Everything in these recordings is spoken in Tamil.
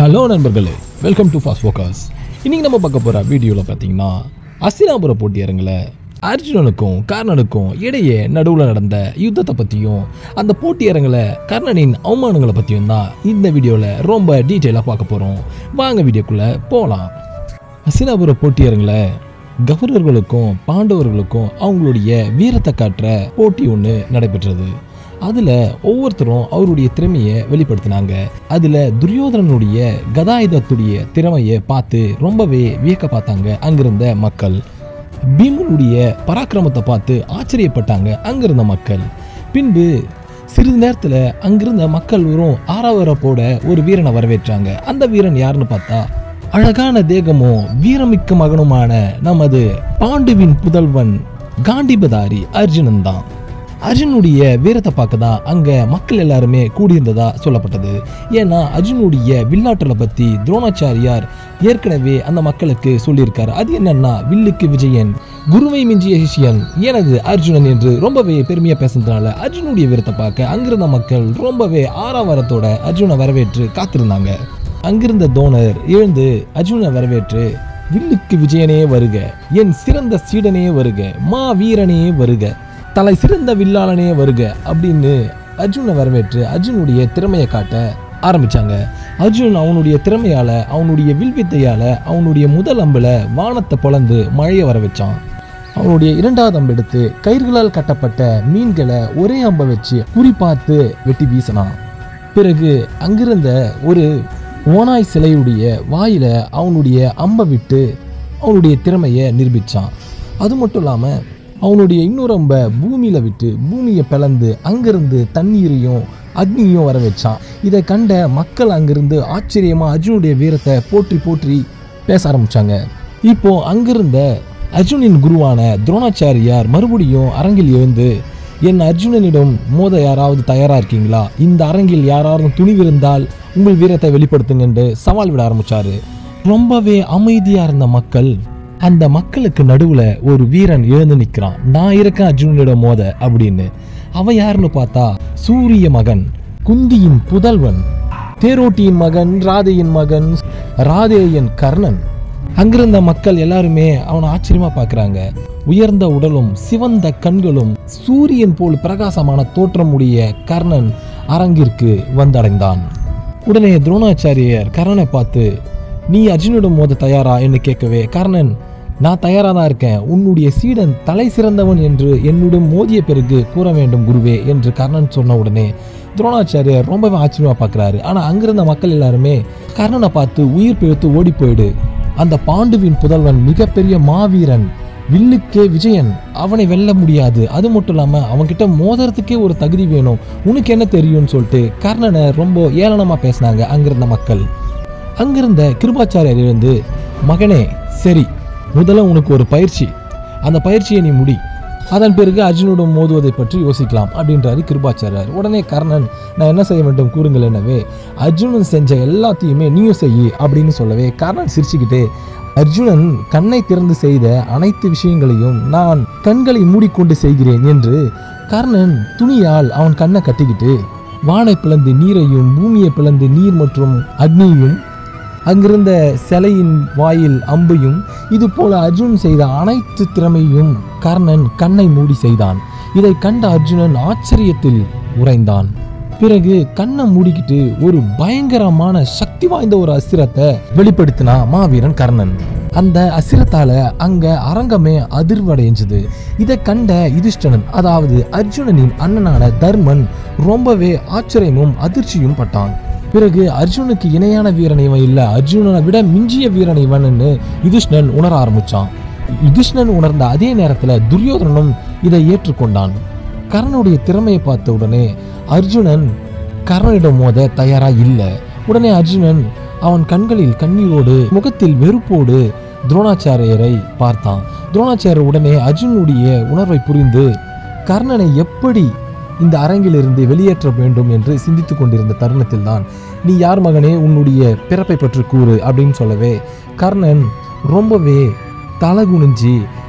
ஹலோ நண்பர்களே வெல்கம் டு ஃபாஸ்ட் ஃபோக்கஸ் இன்னைக்கு நம்ம பார்க்க போகிற வீடியோவில் பார்த்தீங்கன்னா அஸ்தினாபுர போட்டி அரங்கில் அர்ஜுனனுக்கும் கர்ணனுக்கும் இடையே நடுவில் நடந்த யுத்தத்தை பற்றியும் அந்த போட்டி அரங்கில் கர்ணனின் அவமானங்களை பற்றியும் தான் இந்த வீடியோவில் ரொம்ப டீட்டெயிலாக பார்க்க போகிறோம் வாங்க வீடியோக்குள்ளே போகலாம் அஸ்தினாபுர போட்டி அரங்கில் கௌரவர்களுக்கும் பாண்டவர்களுக்கும் அவங்களுடைய வீரத்தை காட்டுற போட்டி ஒன்று நடைபெற்றது அதில் ஒவ்வொருத்தரும் அவருடைய திறமையை வெளிப்படுத்தினாங்க அதில் துரியோதனனுடைய கதாயுதத்துடைய திறமையை பார்த்து ரொம்பவே வியக்க பார்த்தாங்க அங்கிருந்த மக்கள் பீமனுடைய பராக்கிரமத்தை பார்த்து ஆச்சரியப்பட்டாங்க அங்கிருந்த மக்கள் பின்பு சிறிது நேரத்தில் அங்கிருந்த மக்கள் வெறும் ஆறாவரப்போட ஒரு வீரனை வரவேற்றாங்க அந்த வீரன் யாருன்னு பார்த்தா அழகான தேகமும் வீரமிக்க மகனுமான நமது பாண்டுவின் புதல்வன் காண்டிபதாரி அர்ஜுனன் தான் அர்ஜுனுடைய வீரத்தை பார்க்க தான் அங்கே மக்கள் எல்லாருமே கூடியிருந்ததா சொல்லப்பட்டது ஏன்னா அர்ஜுனுடைய வில்லாற்றலை பற்றி துரோணாச்சாரியார் ஏற்கனவே அந்த மக்களுக்கு சொல்லியிருக்காரு அது என்னன்னா வில்லுக்கு விஜயன் குருவை மிஞ்சிய சிஷியன் எனது அர்ஜுனன் என்று ரொம்பவே பெருமையாக பேசுனதுனால அர்ஜுனுடைய வீரத்தை பார்க்க அங்கிருந்த மக்கள் ரொம்பவே ஆறாவரத்தோட அர்ஜுனை வரவேற்று காத்திருந்தாங்க அங்கிருந்த தோணர் எழுந்து அர்ஜுனை வரவேற்று வில்லுக்கு விஜயனே வருக என் சிறந்த சீடனே வருக மா வீரனே வருக தலை சிறந்த வில்லாளனே வருக அப்படின்னு அர்ஜுனை வரவேற்று அர்ஜுனுடைய திறமையை காட்ட ஆரம்பிச்சாங்க அர்ஜுன் அவனுடைய திறமையால அவனுடைய வில்வித்தையால அவனுடைய முதல் அம்புல வானத்தை பொளந்து மழையை வர வச்சான் அவனுடைய இரண்டாவது அம்பு எடுத்து கயிர்களால் கட்டப்பட்ட மீன்களை ஒரே அம்பை வச்சு குறி பார்த்து வெட்டி வீசினான் பிறகு அங்கிருந்த ஒரு ஓனாய் சிலையுடைய வாயில அவனுடைய அம்பை விட்டு அவனுடைய திறமையை நிரூபிச்சான் அது மட்டும் இல்லாமல் அவனுடைய இன்னொரு அம்பை பூமியில் விட்டு பூமியை பிளந்து அங்கிருந்து தண்ணீரையும் அக்னியும் வர வச்சான் இதை கண்ட மக்கள் அங்கிருந்து ஆச்சரியமாக அர்ஜுனுடைய வீரத்தை போற்றி போற்றி பேச ஆரம்பிச்சாங்க இப்போ அங்கிருந்த அர்ஜுனின் குருவான துரோணாச்சாரியார் மறுபடியும் அரங்கில் எழுந்து என் அர்ஜுனனிடம் மோத யாராவது தயாரா இருக்கீங்களா இந்த அரங்கில் யாராவது துணிவிருந்தால் உங்கள் வீரத்தை வெளிப்படுத்துங்க என்று சவால் விட ஆரம்பிச்சாரு ரொம்பவே அமைதியா இருந்த மக்கள் அந்த மக்களுக்கு நடுவுல ஒரு வீரன் எழுந்து நிக்கிறான் நான் இருக்கேன் அர்ஜுனனிடம் மோத அப்படின்னு அவன் யாருன்னு பார்த்தா சூரிய மகன் குந்தியின் புதல்வன் தேரோட்டியின் மகன் ராதையின் மகன் ராதேயன் கர்ணன் அங்கிருந்த மக்கள் எல்லாருமே அவனை ஆச்சரியமா பார்க்கறாங்க உயர்ந்த உடலும் சிவந்த கண்களும் சூரியன் போல் பிரகாசமான தோற்றம் உடைய கர்ணன் அரங்கிற்கு வந்தடைந்தான் உடனே துரோணாச்சாரியர் கர்ணனை பார்த்து நீ அர்ஜுனிடம் மோத தயாரா என்று கேட்கவே கர்ணன் நான் தயாரா தான் இருக்கேன் உன்னுடைய சீடன் தலை சிறந்தவன் என்று என்னுடன் மோதிய பிறகு கூற வேண்டும் குருவே என்று கர்ணன் சொன்ன உடனே துரோணாச்சாரியர் ரொம்பவே ஆச்சரியமா பார்க்கறாரு ஆனா அங்கிருந்த மக்கள் எல்லாருமே கர்ணனை பார்த்து உயிர் பிழைத்து ஓடி போயிடு அந்த பாண்டுவின் புதல்வன் மிகப்பெரிய மாவீரன் வில்லுக்கே விஜயன் அவனை வெல்ல முடியாது அது மட்டும் இல்லாம அவன்கிட்ட மோதுறதுக்கே ஒரு தகுதி வேணும் உனக்கு என்ன தெரியும்னு சொல்லிட்டு கர்ணனை ரொம்ப ஏளனமா பேசினாங்க அங்கிருந்த மக்கள் அங்கிருந்த கிருபாச்சாரியர் இருந்து மகனே சரி முதல்ல உனக்கு ஒரு பயிற்சி அந்த பயிற்சியை நீ முடி அதன் பிறகு அர்ஜுனுடன் மோதுவதை பற்றி யோசிக்கலாம் அப்படின்றாரு கிருபாச்சாரியர் உடனே கர்ணன் நான் என்ன செய்ய வேண்டும் கூறுங்கள் எனவே அர்ஜுனன் செஞ்ச எல்லாத்தையுமே நீயும் செய்யி அப்படின்னு சொல்லவே கர்ணன் சிரிச்சுக்கிட்டே அர்ஜுனன் கண்ணை திறந்து செய்த அனைத்து விஷயங்களையும் நான் கண்களை மூடிக்கொண்டு செய்கிறேன் என்று கர்ணன் துணியால் அவன் கண்ணை கட்டிக்கிட்டு வானை பிளந்து நீரையும் பூமியை பிளந்து நீர் மற்றும் அக்னியும் அங்கிருந்த சிலையின் வாயில் அம்பையும் இது போல அர்ஜுன் செய்த அனைத்து திறமையும் கர்ணன் கண்ணை மூடி செய்தான் இதை கண்ட அர்ஜுனன் ஆச்சரியத்தில் உறைந்தான் பிறகு கண்ணை மூடிக்கிட்டு ஒரு பயங்கரமான சக்தி வாய்ந்த ஒரு அசிரத்தை வெளிப்படுத்தினா மாவீரன் கர்ணன் அந்த அசிரத்தால அங்க அரங்கமே அதிர்வடைஞ்சது இதை கண்ட யுதிஷ்டனன் அதாவது அர்ஜுனனின் அண்ணனான தர்மன் ரொம்பவே ஆச்சரியமும் அதிர்ச்சியும் பட்டான் பிறகு அர்ஜுனுக்கு இணையான வீரன் இவன் இல்ல அர்ஜுனனை விட மிஞ்சிய வீரன் இவன்னு யுதிஷ்ணன் உணர ஆரம்பிச்சான் யுதிஷ்ணன் உணர்ந்த அதே நேரத்துல துரியோதனனும் இதை ஏற்றுக்கொண்டான் கர்ணனுடைய திறமையை பார்த்த உடனே அர்ஜுனன் கர்ணனிடம் மோத தயாரா இல்லை உடனே அர்ஜுனன் அவன் கண்களில் கண்ணீரோடு முகத்தில் வெறுப்போடு துரோணாச்சாரியரை பார்த்தான் துரோணாச்சாரியர் உடனே அர்ஜுனுடைய உணர்வை புரிந்து கர்ணனை எப்படி இந்த அரங்கிலிருந்து வெளியேற்ற வேண்டும் என்று சிந்தித்துக் கொண்டிருந்த தருணத்தில் தான் நீ யார் மகனே உன்னுடைய பிறப்பை பற்றி கூறு அப்படின்னு சொல்லவே கர்ணன் ரொம்பவே தலை குனிஞ்சி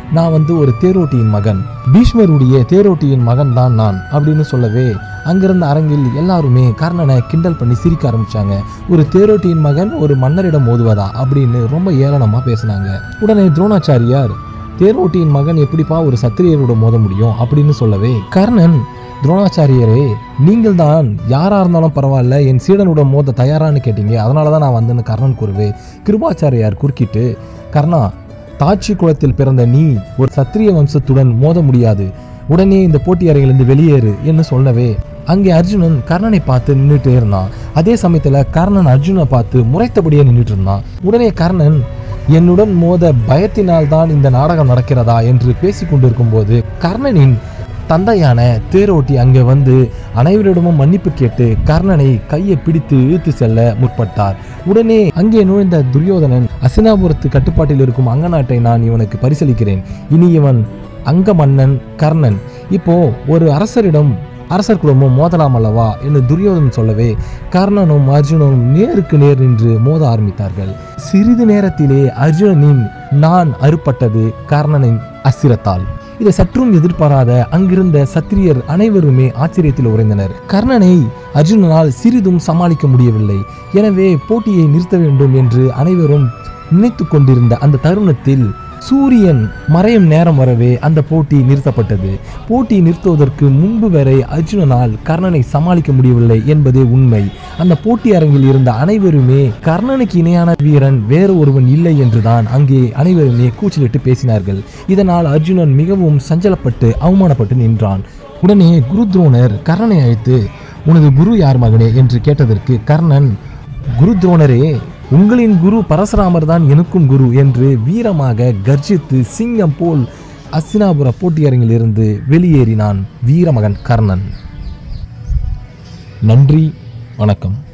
நான் வந்து ஒரு தேரோட்டியின் மகன் பீஷ்மருடைய தேரோட்டியின் மகன் தான் நான் அப்படின்னு சொல்லவே அங்கிருந்த அரங்கில் எல்லாருமே கர்ணனை கிண்டல் பண்ணி சிரிக்க ஆரம்பிச்சாங்க ஒரு தேரோட்டியின் மகன் ஒரு மன்னரிடம் மோதுவதா அப்படின்னு ரொம்ப ஏளனமா பேசினாங்க உடனே துரோணாச்சாரியார் தேரோட்டியின் மகன் எப்படிப்பா ஒரு சத்திரியரோட மோத முடியும் அப்படின்னு சொல்லவே கர்ணன் துரோணாச்சாரியரே நீங்கள் தான் யாரா இருந்தாலும் பரவாயில்ல என் சீடனோட மோத தயாரான்னு கேட்டீங்க அதனால தான் நான் வந்தேன்னு கர்ணன் கூறுவே கிருபாச்சாரியார் குறுக்கிட்டு கர்ணா தாட்சி குலத்தில் பிறந்த நீ ஒரு சத்திரிய வம்சத்துடன் மோத முடியாது உடனே இந்த போட்டி அறையிலிருந்து வெளியேறு என்று சொல்லவே அங்கே அர்ஜுனன் கர்ணனை பார்த்து நின்றுட்டே இருந்தான் அதே சமயத்துல கர்ணன் அர்ஜுனை பார்த்து முறைத்தபடியே நின்றுட்டு இருந்தான் உடனே கர்ணன் என்னுடன் மோத பயத்தினால் தான் இந்த நாடகம் நடக்கிறதா என்று பேசிக் கொண்டிருக்கும் போது கர்ணனின் தந்தையான தேரோட்டி அங்கே வந்து அனைவரிடமும் மன்னிப்பு கேட்டு கர்ணனை கையை பிடித்து இழுத்து செல்ல முற்பட்டார் உடனே அங்கே நுழைந்த துரியோதனன் அசினாபுரத்து கட்டுப்பாட்டில் இருக்கும் அங்க நாட்டை நான் இவனுக்கு பரிசளிக்கிறேன் இனி இவன் அங்க மன்னன் கர்ணன் இப்போ ஒரு அரசரிடம் அரசர் குடும்பம் மோதலாம் அல்லவா என்று துரியோதனன் சொல்லவே கர்ணனும் அர்ஜுனனும் நேருக்கு நேர் நின்று மோத ஆரம்பித்தார்கள் சிறிது நேரத்திலே அர்ஜுனனின் நான் அறுப்பட்டது கர்ணனின் அசிரத்தால் இதை சற்றும் எதிர்பாராத அங்கிருந்த சத்திரியர் அனைவருமே ஆச்சரியத்தில் உறைந்தனர் கர்ணனை அர்ஜுனனால் சிறிதும் சமாளிக்க முடியவில்லை எனவே போட்டியை நிறுத்த வேண்டும் என்று அனைவரும் நினைத்து கொண்டிருந்த அந்த தருணத்தில் சூரியன் மறையும் நேரம் வரவே அந்த போட்டி நிறுத்தப்பட்டது போட்டி நிறுத்துவதற்கு முன்பு வரை அர்ஜுனனால் கர்ணனை சமாளிக்க முடியவில்லை என்பதே உண்மை அந்த போட்டி அரங்கில் இருந்த அனைவருமே கர்ணனுக்கு இணையான வீரன் வேறு ஒருவன் இல்லை என்றுதான் அங்கே அனைவருமே கூச்சலிட்டு பேசினார்கள் இதனால் அர்ஜுனன் மிகவும் சஞ்சலப்பட்டு அவமானப்பட்டு நின்றான் உடனே குரு துரோணர் கர்ணனை அழைத்து உனது குரு யார் மகனே என்று கேட்டதற்கு கர்ணன் குரு துரோணரே உங்களின் குரு பரசுராமர் தான் எனக்கும் குரு என்று வீரமாக கர்ஜித்து சிங்கம் போல் அஸ்தினாபுர போட்டியரங்கில் இருந்து வெளியேறினான் வீரமகன் கர்ணன் நன்றி வணக்கம்